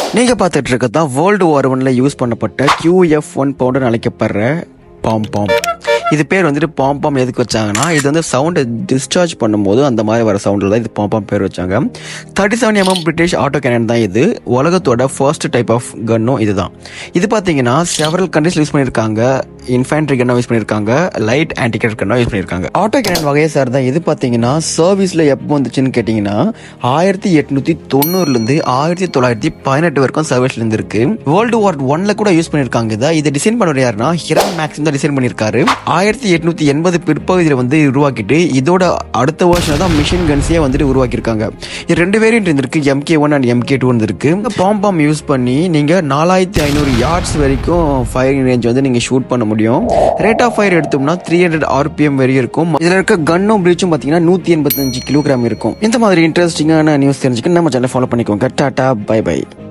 நீங்க பார்த்துட்டு இருக்கிறது தான் வேர்ல்டு வார் ஒன்ல யூஸ் பண்ணப்பட்ட QF ஒன் பவுண்டர் அழைக்கப்படுற பாம் பாம் இது பேர் வந்துட்டு பாம் பாம் எதுக்கு வச்சாங்கன்னா இது வந்து சவுண்டை டிஸ்சார்ஜ் பண்ணும்போது அந்த மாதிரி வர சவுண்டில் தான் இது பாம் பாம் பேர் வச்சாங்க thirty seven mm British auto cannon தான் இது உலகத்தோட ஃபர்ஸ்ட் டைப் ஆஃப் கன்னும் இதுதான் இது பார்த்தீங்கன்னா செவரல் கண்ட்ரிஸ் யூஸ் பண்ணியிருக்காங்க இன்ஃபேண்ட்ரி கன்னா யூஸ் பண்ணியிருக்காங்க லைட் ஆன்டிகேட் கன்னா யூஸ் பண்ணியிருக்காங்க ஆட்டோ கேனன் வகையை சார் தான் இது பார்த்தீங்கன்னா சர்வீஸில் எப்போ வந்துச்சுன்னு கேட்டிங்கன்னா ஆயிரத்தி எட்நூற்றி தொண்ணூறுலேருந்து ஆயிரத்தி தொள்ளாயிரத்தி பதினெட்டு வரைக்கும் சர்வீஸ்ல இருந்து இருக்கு வேர்ல்டு வார் ஒன்ல கூட யூஸ் பண்ணியிருக்காங்க இதை இதை டிசைன் பண்ணவர் யாருன்னா ஹிரன் மேக்ஸிம் தான் டிசைன் பண்ணியிருக்காரு ஆயிரத்தி எட்நூத்தி எண்பது பிற்பகுதியில் வந்து உருவாக்கிட்டு இதோட அடுத்த வருஷம் தான் மிஷின் கன்ஸையே வந்துட்டு உருவாக்கியிருக்காங்க இது ரெண்டு வேரியன்ட் இருந்திருக்கு MK one and MK two இருந்திருக்கு பாம் பாம் யூஸ் பண்ணி நீங்க நாலாயிரத்தி ஐநூறு யார்ட்ஸ் வரைக்கும் ஃபயரிங் ரேஞ்ச் வந்து நீங்க ஷூட் பண்ண முடியும் ரேட் ஆஃப் ஃபயர் எடுத்தோம்னா த்ரீ ஹண்ட்ரட் ஆர்பிஎம் வரையும் இருக்கும் இதுல இருக்க கன்னும் பிரீச்சும் பார்த்தீங்கன்னா நூத்தி எண்பத்தஞ்சு கிலோகிராம் இருக்கும் இந்த மாதிரி இன்ட்ரெஸ்டிங்கான நியூஸ் தெரிஞ்சுக்க நம்ம சேனல் ஃபாலோ பண்ணிக்கோங்க டாடா பை பை